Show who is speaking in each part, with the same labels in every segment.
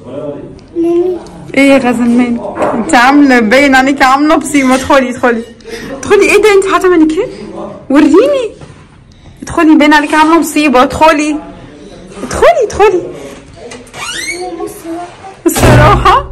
Speaker 1: ايه يا غزل مالك انت عامله باين عليكي عامله بصيمه ادخلي ادخلي ادخلي ايه ده انت حاطه مانيكير وريني ادخلي باين عليكي عامله مصيبه ادخلي ادخلي ادخلي الصراحه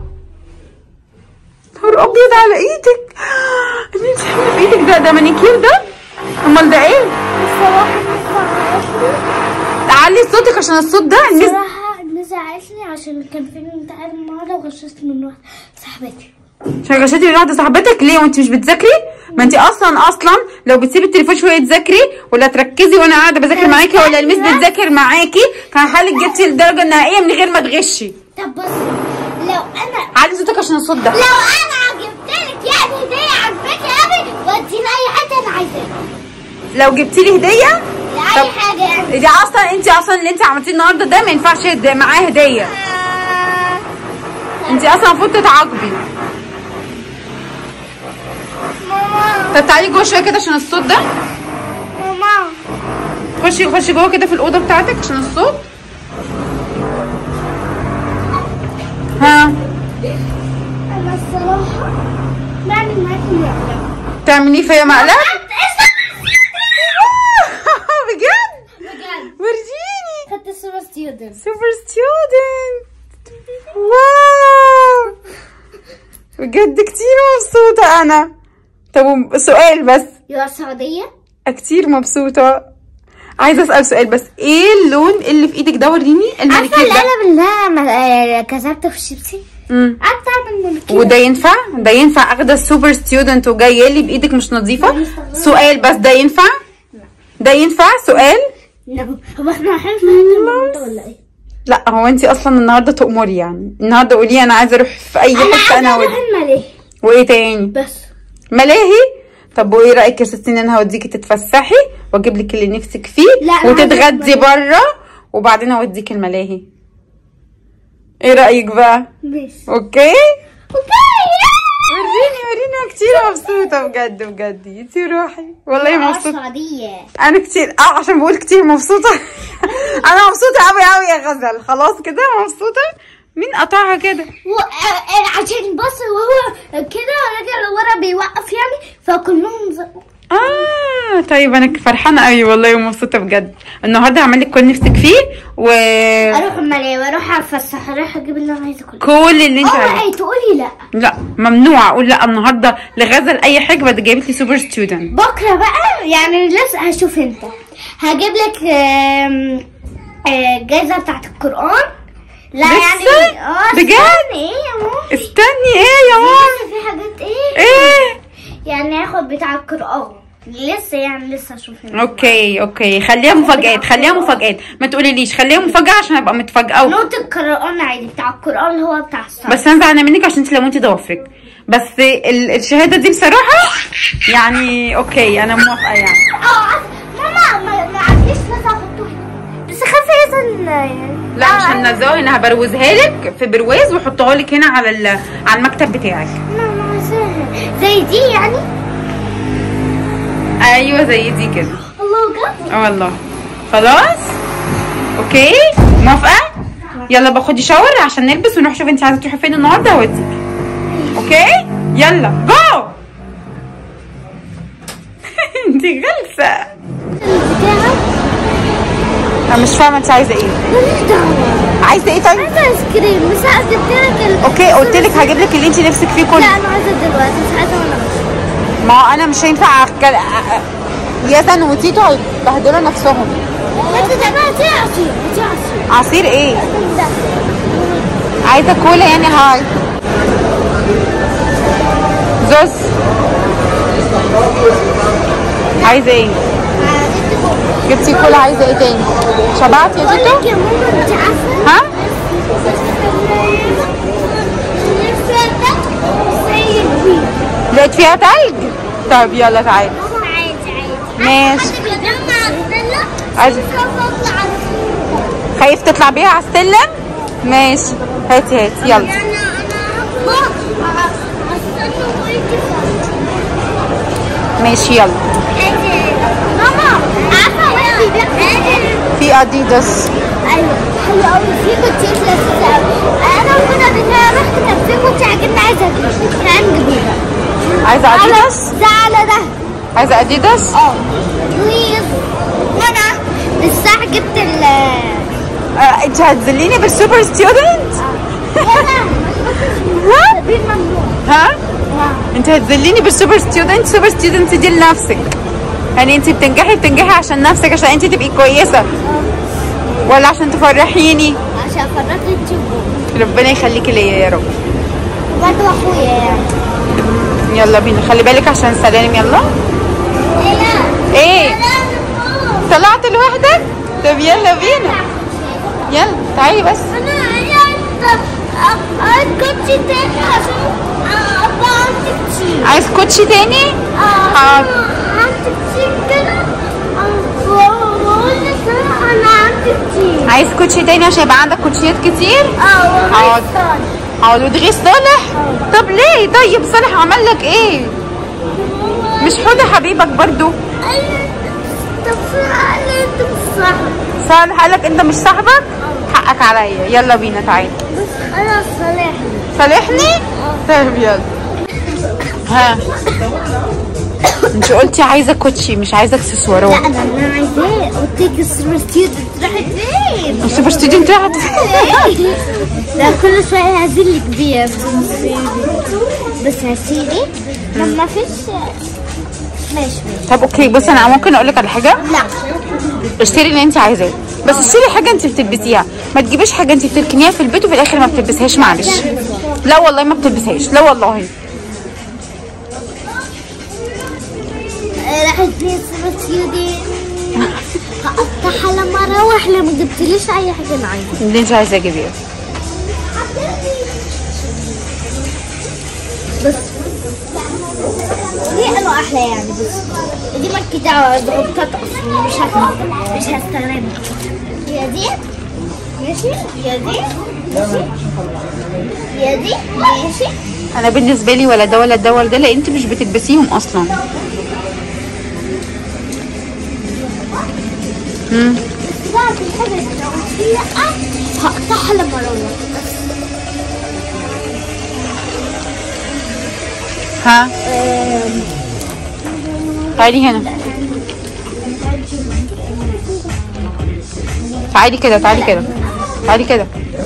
Speaker 1: نهار ابيض على ايدك اللي انت عامله في ايدك ده ده مانيكير ده امال ده ايه
Speaker 2: الصراحة الناس
Speaker 1: تعلي صوتك عشان الصوت ده الناس
Speaker 2: الصراحة الناس زعلت لي عشان كان في امتحان النهارده وغششت من واحدة صاحبتي
Speaker 1: شغشتي من واحده صاحبتك ليه وانت مش بتذاكري ما انت اصلا اصلا لو بتسيبي التليفون شويه تذاكري ولا تركزي وانا قاعده بذاكر معاكي ولا الميس بتذاكر معاكي كان حالك جبتي الدرجه النهائيه من غير ما تغشي
Speaker 2: طب بص لو انا
Speaker 1: علي صوتك عشان الصوت ده
Speaker 2: لو انا جبت لك يعني هدية عجباكي قوي ودي لاي حتة انا عايزاها
Speaker 1: لو جبتي لي هديه
Speaker 2: لاي حاجة يعني
Speaker 1: دي اصلا انت اصلا اللي انت عملتيه النهارده ده ما ينفعش هد- معاه هديه انت اصلا المفروض تتعاقبي
Speaker 2: ماما
Speaker 1: طب تعالي جوه شويه كده عشان الصوت ده
Speaker 2: ماما
Speaker 1: خشي خشي جوه كده في الاوضه بتاعتك عشان الصوت ها
Speaker 2: انا الصراحة بعمل معاكي مقلب
Speaker 1: تعملي فيا مقلب بجد
Speaker 2: بجد
Speaker 1: ورجيني
Speaker 2: خدت سوبر ستيودنت
Speaker 1: سوبر ستودنت واو بجد كتير مبسوطة أنا طب وم- سؤال بس
Speaker 2: يا السعودية
Speaker 1: كتير مبسوطة عايزة أسأل سؤال بس ايه اللون اللي في ايدك ده وريني
Speaker 2: عارفة
Speaker 1: المانيكير ده
Speaker 2: القلم اللي انا كتبته في الشيبسي
Speaker 1: مم.
Speaker 2: قعدت اعمل من كده
Speaker 1: وده ينفع ده ينفع اخده السوبر ستودنت وجايه لي بايدك مش نظيفه سؤال بس ده ينفع ده ينفع سؤال
Speaker 2: هو احنا رايحين في حته ولا ايه؟
Speaker 1: لا هو انت اصلا النهارده تأمري يعني النهارده قولي انا عايزه اروح في اي
Speaker 2: انا
Speaker 1: حته انا
Speaker 2: عايزه اروح
Speaker 1: ودي
Speaker 2: الملاهي
Speaker 1: وايه تاني
Speaker 2: بس
Speaker 1: ملاهي طب وايه رايك يا ستين انا هوديكي تتفسحي واجيب لك اللي نفسك فيه
Speaker 2: لا، أنا
Speaker 1: وتتغدي
Speaker 2: عايزة
Speaker 1: بره وبعدين اوديك الملاهي ايه رايك بقى
Speaker 2: ماشي
Speaker 1: اوكي
Speaker 2: اوكي
Speaker 1: وريني وريني كتير مبسوطه بجد بجد انت روحي والله مبسوطه
Speaker 2: السعودية
Speaker 1: انا كتير اه عشان بقول كتير مبسوطه انا مبسوطه قوي قوي يا غزل خلاص كده مبسوطه مين قطعها كده
Speaker 2: و... آه، آه، عشان بص وهو كده راجل ورا بيوقف يعني فكلهم ز-
Speaker 1: اه طيب انا فرحانه قوي والله ومبسوطه بجد النهارده هعمل لك كل نفسك فيه و
Speaker 2: اروح الملاهي واروح اتفسح اروح اجيب اللي انا عايزه كله
Speaker 1: كل اللي انت
Speaker 2: اه
Speaker 1: عايزاه
Speaker 2: ايه تقولي لا
Speaker 1: لا ممنوع اقول لا النهارده لغزل اي حاجه بدي جايبت لي سوبر ستودنت
Speaker 2: بكره بقى يعني لسه هشوف انت هجيب لك آم، آه، الجايزه بتاعت القران لا
Speaker 1: لسه؟
Speaker 2: يعني اه
Speaker 1: بجد؟
Speaker 2: استني ايه يا ماما
Speaker 1: استني ايه يا ماما
Speaker 2: لسه في حاجات ايه
Speaker 1: ايه
Speaker 2: يعني هاخد بتاع القران لسه يعني لسه اشوف انت
Speaker 1: اوكي اوكي خليها مفاجآت خليها مفاجآت ما تقوليليش خليها مفاجأة عشان ابقى متفاجئة
Speaker 2: نوت القران عادي بتاع القران اللي هو بتاع الصلاه
Speaker 1: بس انا زعلانه منك عشان انت لمونتي ضوافرك بس ال- الشهاده دي بصراحه يعني اوكي انا موافقه يعني
Speaker 2: اه عارف- ماما ما ما عنديش لسه احطه هنا بس خافي يزن يعني
Speaker 1: لا مش هنزوها هنا هبروزها لك في برواز واحطها لك هنا على ال- على المكتب بتاعك
Speaker 2: ماما عايزاها زي دي يعني
Speaker 1: ايوه زي دي كده
Speaker 2: الله بجد
Speaker 1: اه والله خلاص اوكي موافقه يلا باخدي شاور عشان نلبس ونروح شوف انت عايزه تروحي فين النهارده اوديك اوكي يلا جو انت غلسه
Speaker 2: بتاعك
Speaker 1: انا مش فاهمه انت عايزه ايه
Speaker 2: ماليش دعوه
Speaker 1: عايزه ايه طيب
Speaker 2: عايزه ايس كريم بس أنا جبت لك ال...
Speaker 1: اوكي قلت لك هجيب لك اللي انت نفسك فيه
Speaker 2: لا
Speaker 1: كله
Speaker 2: انا عايزه دلوقتي مش عايزه وانا ماشيه
Speaker 1: ما هو انا مش هينفع أكل... يزن وتيتو هيبهدلوا نفسهم
Speaker 2: انت ده بقى دي عصير دي عصير
Speaker 1: عصير ايه
Speaker 2: ده
Speaker 1: عايزه كولا يعني هاي زوز عايزه ايه جبتي كولا عايزه ايه تاني شبعت يا
Speaker 2: بقول
Speaker 1: تيتو
Speaker 2: لك يا ماما انت عارفه
Speaker 1: ها
Speaker 2: زي البيت
Speaker 1: لقيت فيها تلج طب يلا تعالي
Speaker 2: ماما عادي عادي
Speaker 1: ماشي.
Speaker 2: حد بيجمع السله
Speaker 1: عايز
Speaker 2: خاف اطلع على طول
Speaker 1: خايف تطلع بيها على السلم ماشي هاتي هاتي يلا
Speaker 2: يعني انا هطلع استنى وانت
Speaker 1: ماشي يلا
Speaker 2: ماما عارفه وين ده
Speaker 1: في اديداس
Speaker 2: ايوه حلو قوي في كوتشيات لذيذه قوي انا
Speaker 1: عايزه اديداس
Speaker 2: ده على ده
Speaker 1: عايزه اديداس
Speaker 2: اه بليز وانا الساعة جبت ال
Speaker 1: آه، انت هتذليني بالسوبر ستودنت ها
Speaker 2: بين ممنوع
Speaker 1: ها انت هتذليني بالسوبر ستودنت سوبر ستودنت دي لنفسك يعني انت بتنجحي بتنجحي عشان نفسك عشان انت تبقي كويسه ولا عشان تفرحيني
Speaker 2: عشان فرقت تشوفه
Speaker 1: ربنا يخليكي ليا يا رب
Speaker 2: برضه اخويا يعني
Speaker 1: يلا بينا خلي بالك عشان سلام يلا ايه طلعت لوحدك طب يلا بينا يلا تعالي بس
Speaker 2: انا عايز كوتشي تاني عشان ابقى عندي كتير
Speaker 1: عايز كوتشي تاني
Speaker 2: اه
Speaker 1: حاضر.
Speaker 2: عندي كتير كده بقول لك انا عندي كتير
Speaker 1: عايز كوتشي تاني عشان يبقى عندك كوتشيات كتير
Speaker 2: اه
Speaker 1: حاضر.
Speaker 2: وغير
Speaker 1: حاضر وتغيظ صالح طب ليه طيب صالح عمل لك ايه مش حوده حبيبك برضو
Speaker 2: طب علي انت مش صح
Speaker 1: صالح قالك انت مش صاحبك حقك عليا يلا بينا تعالي
Speaker 2: بس انا صالح
Speaker 1: صالحني طيب يلا ها انت قلتي عايزه كوتشي مش عايزه
Speaker 2: لا
Speaker 1: اكسسوارات
Speaker 2: انا انا عايزاه قلت لك السوبر ستودنت راحت فين؟
Speaker 1: السوبر ستودنت راحت
Speaker 2: لا كل شوية هزلك بيها بس هشيلي لما فيش ماشي ماشي
Speaker 1: طب اوكي بصي انا ممكن اقول لك على حاجه
Speaker 2: لا
Speaker 1: اشتري اللي انت عايزاه بس اشتري حاجه انت بتلبسيها ما تجيبيش حاجه انت بتركنيها في البيت وفي الاخر ما بتلبسهاش معلش لا والله ما بتلبسهاش لا والله
Speaker 2: راحت فين السوبر ستودنت هقطعها لما اروح لما جبتليش اي حاجة انا عايزها
Speaker 1: اللي انت عايزاه جيبيه
Speaker 2: بس دي انه احلى يعني بس دي مالكي دعوه ضغطات اصلا مش هت- مش هستخدمها يا دي ماشي يا دي ماشي يا دي ماشي
Speaker 1: انا بالنسبه لي ولا ده ولا ده ولا ده لان انت مش بتلبسيهم اصلا امم
Speaker 2: بس بقى في الحاجه اللي لو قلت لا هقطعها لما اروح
Speaker 1: ها
Speaker 2: أم،
Speaker 1: تعالي هنا تعالي كده تعالي كده تعالي كده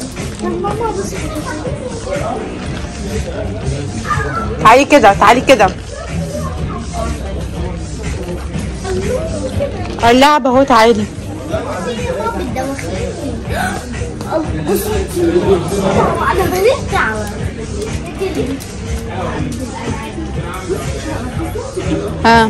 Speaker 1: تعالي كده تعالي كده اللعبة اهو تعالي
Speaker 2: بصي انا ماليش دعوه
Speaker 1: ها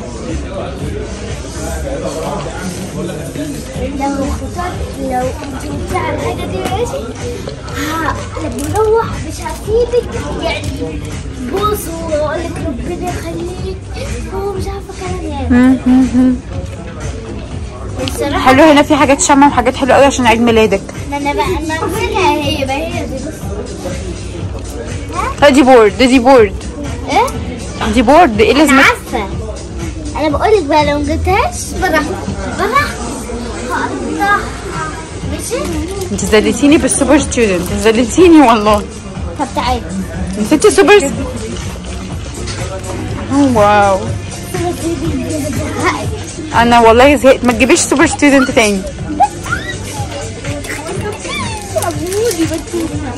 Speaker 2: لو اخترت لو انت بتاع الحاجة دي ماشي ها لما اروح مش هسيبك يعني بوس واقول لك ربنا يخليك هو مش عارفة كلام يعني الصراحة
Speaker 1: حلو هنا في حاجات شمع وحاجات حلوه قوي عشان عيد ميلادك
Speaker 2: ما انا بقى انا ماسكها هي بقى هي دي بص
Speaker 1: لا دي بورد دي بورد
Speaker 2: ايه
Speaker 1: دي بورد ايه
Speaker 2: انا
Speaker 1: لازمة
Speaker 2: عارفة انا بقول لك بقى لو ما جبتهاش براحتك براحتك هقطعها ماشي
Speaker 1: انت زلتيني بالسوبر ستودنت زلتيني والله
Speaker 2: طب تعالي
Speaker 1: نسيتي سوبر س- أوه، واو انا والله زهقت ما تجيبيش سوبر ستودنت تاني
Speaker 2: أبودي بتوها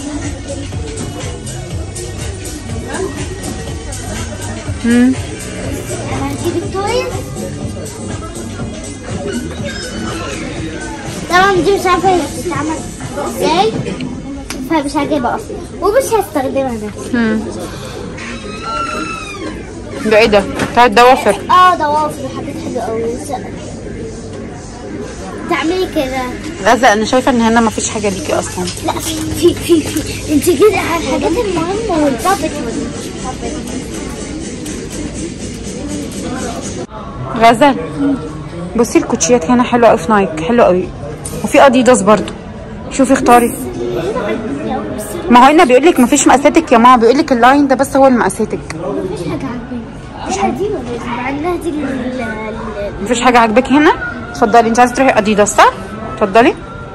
Speaker 1: مم.
Speaker 2: أنا هجيب التويز طبعا دي مش عارفة هي بتتعمل ازاي فمش هجيبها أصلا ومش هستخدمها أنا
Speaker 1: مم. ده ايه ده بتاع الضوافر
Speaker 2: اه ضوافر حاجات حلوة أوي تعملي كده
Speaker 1: غزة انا شايفه ان هنا ما فيش حاجه ليكي اصلا
Speaker 2: لا في في في انت كده على الحاجات المهمة والبابت
Speaker 1: غزل بصي الكوتشيات هنا حلوه قوي في نايك حلوه قوي وفي اديداس برضو شوفي اختاري ما هو هنا بيقول لك ما فيش مقاساتك يا ماما بيقول لك اللاين ده بس هو اللي مقاساتك
Speaker 2: مفيش حاجة عاجباني مفيش حاجة دي ولا دي مع انها دي ال- ال-
Speaker 1: مفيش حاجه عاجباكي هنا اتفضلي انت عايزه تروحي اديداس صح اتفضلي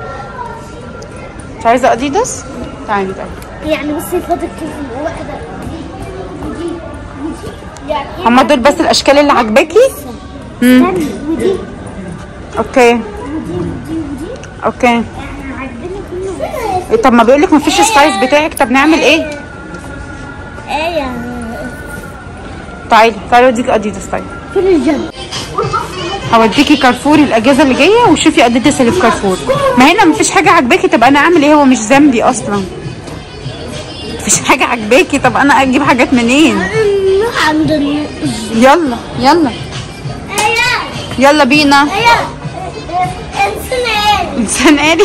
Speaker 1: مش عايزه اديداس تعالي تعالي
Speaker 2: يعني بصي فاضل كيف واحدة دي ودي ودي يعني
Speaker 1: هما دول بس الاشكال اللي عاجباكي امم
Speaker 2: استني ودي
Speaker 1: اوكي
Speaker 2: ودي ودي ودي
Speaker 1: اوكي
Speaker 2: يعني عاجبني كله
Speaker 1: إيه، طب ما بيقولك مفيش السايز بتاعك طب نعمل ايه
Speaker 2: ايه يعني
Speaker 1: تعالي تعالي اوديك اديداس طيب
Speaker 2: فين الجنب
Speaker 1: هوديكي كارفور الاجازه اللي جايه وشوفي اديداس اللي في كارفور ما هنا مفيش حاجه عاجباكي طب انا اعمل ايه هو مش ذنبي اصلا مفيش حاجه عاجباكي طب انا اجيب حاجات منين
Speaker 2: نروح عند ال-
Speaker 1: يلا يلا
Speaker 2: ايه
Speaker 1: يلا بينا
Speaker 2: ايه انسان ايه
Speaker 1: انسان قالي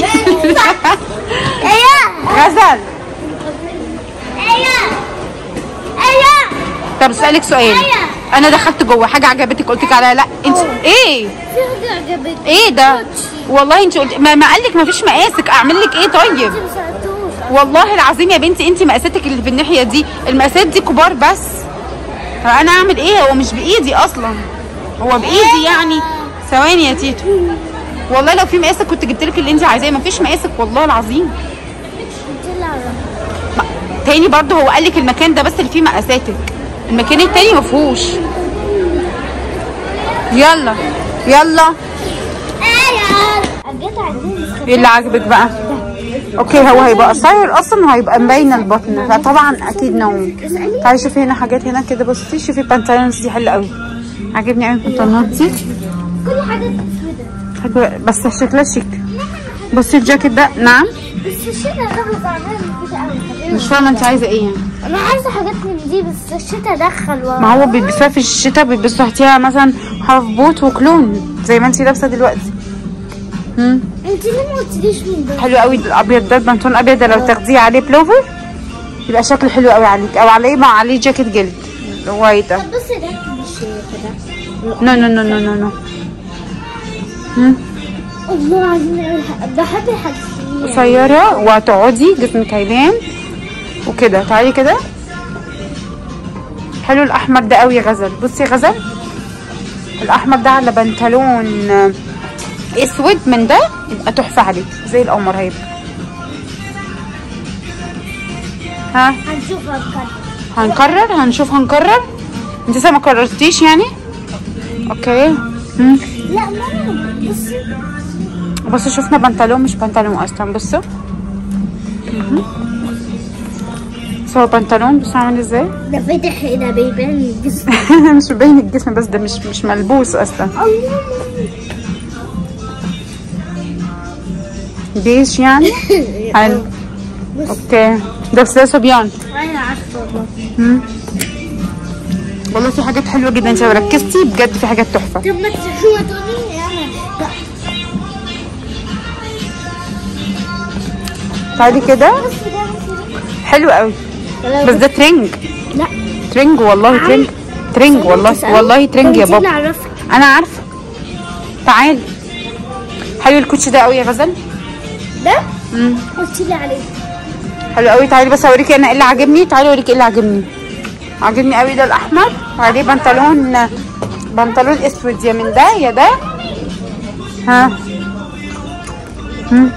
Speaker 2: ايه
Speaker 1: غزل
Speaker 2: ايه ايه
Speaker 1: طب اسالك سؤال انا دخلت جوه حاجه عجبتك قلت لك عليها لا انت ايه
Speaker 2: في حاجة عجبتني
Speaker 1: ايه ده والله انت قلت ما, ما قالك ما فيش مقاسك اعمل لك ايه طيب
Speaker 2: انت ما سألتوش
Speaker 1: والله العظيم يا بنتي انت مقاساتك اللي في الناحيه دي المقاسات دي كبار بس فانا اعمل ايه هو مش بايدي اصلا هو بايدي يعني ثواني يا تيتو والله لو في مقاسك كنت جبت لك اللي انت عايزاه ما فيش مقاسك والله العظيم
Speaker 2: انت اللي عرفتي
Speaker 1: ما- تاني برضه هو قال لك المكان ده بس اللي فيه مقاساتك المكان التاني ما فيهوش يلا يلا
Speaker 2: ايه جيت عندي
Speaker 1: ايه اللي عاجبك بقى اوكي هو هيبقى قصير اصلا وهيبقى مبين البطن فطبعا اكيد نوم تعالي شوفي هنا حاجات هنا كده بصي شوفي البنطلونز دي حلوه قوي عاجبني قوي البنطلونات دي
Speaker 2: كل حاجة اسودة
Speaker 1: حلوة بس شكلها شيك بصي الجاكيت ده نعم
Speaker 2: بس الشتا دخل بعدها كده قوي
Speaker 1: مش فاهمه انت عايزه ايه يعني
Speaker 2: انا عايزة حاجات من دي بس الشتا دخل و...
Speaker 1: ما هو بيلبسوها في الشتاء بيلبسوا تحتيها مثلا هاف بوت وكلون زي ما انت لابسه دلوقتي امم
Speaker 2: انت ليه ما قلتليش من ده؟
Speaker 1: حلو قوي الابيض ده البنطلون الابيض ده لو تاخديه عليه بلوفر يبقى شكله حلو قوي عليك او عليه مع عليه جاكيت جلد الوايت ده
Speaker 2: طب بص ده مش كده
Speaker 1: نو نو نو نو نو نو
Speaker 2: الله العظيم بحب الحاجات دي
Speaker 1: قصيرة وهتقعدي جسمك هيبان وكده تعالي كده حلو الاحمر ده قوي يا غزل بصي يا غزل الاحمر ده على بنطلون آه، اسود من ده يبقى تحفه عليك زي القمر هيبقى ها
Speaker 2: هنشوفها بجد
Speaker 1: هنكرر هنشوف هنكرر انت لسه ما قررتيش يعني اوكي مم.
Speaker 2: لا ماما بصي
Speaker 1: بصوا شفنا بنطلون مش بنطلون اصلا بصوا مهم. بصوا هو بنطلون بصوا عامل ازاي
Speaker 2: ده فتح ده بيبان الجسم
Speaker 1: مش باين الجسم بس ده مش مش ملبوس اصلا
Speaker 2: الله
Speaker 1: بيش يعني حلو اوكي ده بس ده صبيان
Speaker 2: انا عارفه والله
Speaker 1: مم. والله في حاجات حلوه جدا انت لو ركزتي بجد في حاجات تحفه
Speaker 2: طب ما تشوفي تقولي لي انا لا
Speaker 1: تعالي كده
Speaker 2: بص ده بص
Speaker 1: حلو قوي
Speaker 2: ده
Speaker 1: بس ده ترنج
Speaker 2: لا
Speaker 1: ترنج والله ترنج ترنج والله والله ترنج يا
Speaker 2: انت اللي
Speaker 1: بابا
Speaker 2: عرفتي
Speaker 1: انا عارفه تعالي حلو الكوتشي ده قوي يا غزل
Speaker 2: ده
Speaker 1: مم.
Speaker 2: قلت لي عليه
Speaker 1: حلو قوي تعالي بس اوريكي انا ايه اللي عاجبني تعالي اوريكي ايه اللي عاجبني عاجبني قوي ده الاحمر وعليه بنطلون بنطلون اسود يا من ده يا ده ها مم.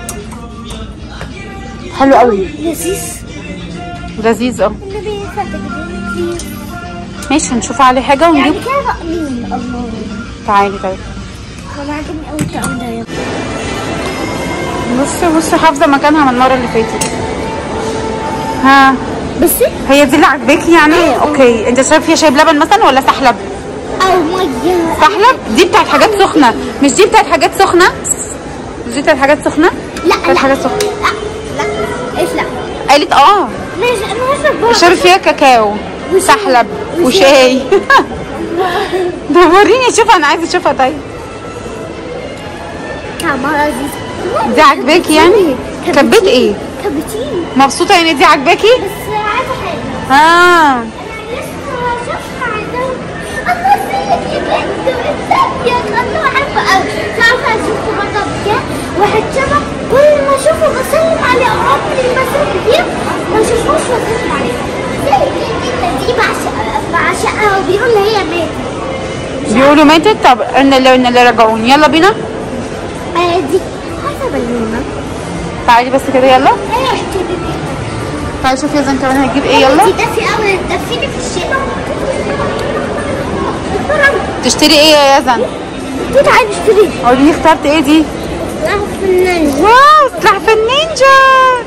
Speaker 1: حلو قوي
Speaker 2: لذيذ
Speaker 1: لذيذ اه
Speaker 2: النبي ينفع تجيبيني بليز
Speaker 1: ماشي هنشوف عليه حاجه
Speaker 2: يعني
Speaker 1: ونجيب
Speaker 2: كده بقى مين الله
Speaker 1: تعالي طيب
Speaker 2: انا عاجبني قوي الطقم ده يا
Speaker 1: بصي بصي حافظه مكانها من المره اللي فاتت ها
Speaker 2: بصي
Speaker 1: هي دي اللي عاجباكي يعني اوكي انت شايف فيها شاي بلبن مثلا ولا سحلب
Speaker 2: او ميه
Speaker 1: سحلب دي بتاعت حاجات سخنه مش دي بتاعت حاجات سخنه مش دي بتاعت حاجات سخنه
Speaker 2: لا
Speaker 1: بتاعت
Speaker 2: لا
Speaker 1: حاجات سخنه
Speaker 2: لا لا ايش لا
Speaker 1: قالت اه
Speaker 2: مش انا هشرب بقى
Speaker 1: شرب فيها كاكاو وسحلب وشاي ده وريني شوفها انا عايزه اشوفها طيب
Speaker 2: طعمها لذيذ
Speaker 1: دي عاجباكي يعني كبيت ايه
Speaker 2: كابتشينو
Speaker 1: مبسوطه يعني دي عاجباكي
Speaker 2: بس عايزه حاجه
Speaker 1: اه
Speaker 2: لسه شفنا عندهم الله يسلمك يا بنت وانت يا الله بحبه قوي تعرفي شفت مره بجد واحد شبه كل ما اشوفه بسلم عليه عمري ما سلم كتير ما اشوفوش واسلم عليه زي البنت دي بعشق بعشقها وبيقول لي هي ماتت
Speaker 1: بيقولوا ماتت طب ان اللي ان اللي رجعوني يلا بينا
Speaker 2: آه دي عارفه بالونه
Speaker 1: تعالي بس كده يلا
Speaker 2: ايه كده
Speaker 1: تعالي شوفي يا زين كمان هتجيب ايه يلا
Speaker 2: دي دافي قوي تدفيني في الشتاء
Speaker 1: تشتري ايه يا يزن
Speaker 2: توت عايز اشتري
Speaker 1: قولي لي اخترت ايه دي
Speaker 2: لا فنان
Speaker 1: واو سلاح في النينجا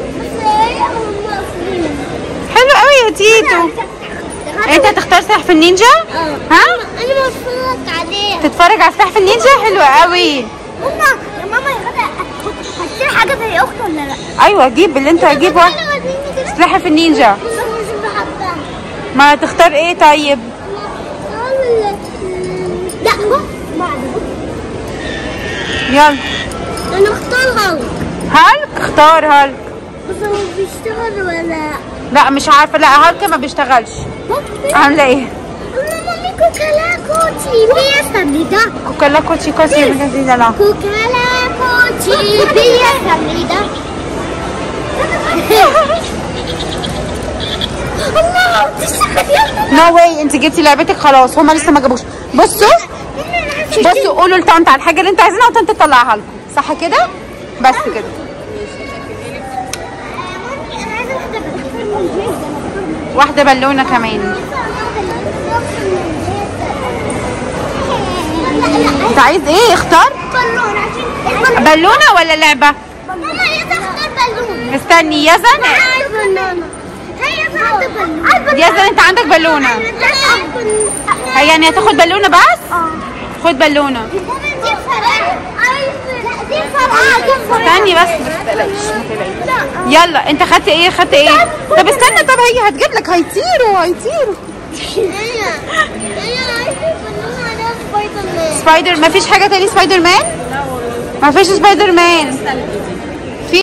Speaker 1: حلو قوي يا تيتو انت هتختار سلاح في النينجا ها
Speaker 2: انا بتفرج عليه
Speaker 1: تتفرج على سلاح في النينجا حلو قوي
Speaker 2: ماما يا ماما يا غدا هتشتري حاجه زي اختي ولا لا؟
Speaker 1: ايوه جيب اللي انت هتجيب واحد سلاح في النينجا ما تختار ايه طيب
Speaker 2: لا بص بعد
Speaker 1: يلا
Speaker 2: انا اختار هالك
Speaker 1: هالك اختار هالك
Speaker 2: بس هو بيشتغل ولا
Speaker 1: لا مش عارفه لا هالك ما بيشتغلش عامله ايه
Speaker 2: مامي كوكالا كوتشي بيسمي ده
Speaker 1: كوكالا كوتشي كوتشي من جديد لا
Speaker 2: كوكالا كوتشي بيسمي ده الله تشتغل يلا
Speaker 1: نو واي انت جبتي لعبتك خلاص هما لسه ما جابوش بصوا بصوا قولوا لطنط على الحاجه اللي انت عايزينها وطنط تطلعها لكم صح كده بس كده
Speaker 2: انا عايزه واحده
Speaker 1: واحده بالونه كمان انت عايز ايه اختار
Speaker 2: بالون عشان
Speaker 1: بالونه ولا لعبه
Speaker 2: ماما عايزه اختار بالون
Speaker 1: استني يزن
Speaker 2: عايز بالونه هي عايزه بالون
Speaker 1: يزن انت عندك بالونه هي يعني هتاخد بالونه بس خد بالونه
Speaker 2: دي فرقعه لا دي فرقعه دي فرقعه
Speaker 1: استني بس ما تقلقيش ما تقلقيش يلا انت خدت ايه خدت ايه طب استنى طب هي هتجيب لك هيطيروا هيطيروا
Speaker 2: هي هي عايزه بالونه عليها سبايدر مان
Speaker 1: سبايدر ما فيش حاجه تاني سبايدر مان ما فيش سبايدر مان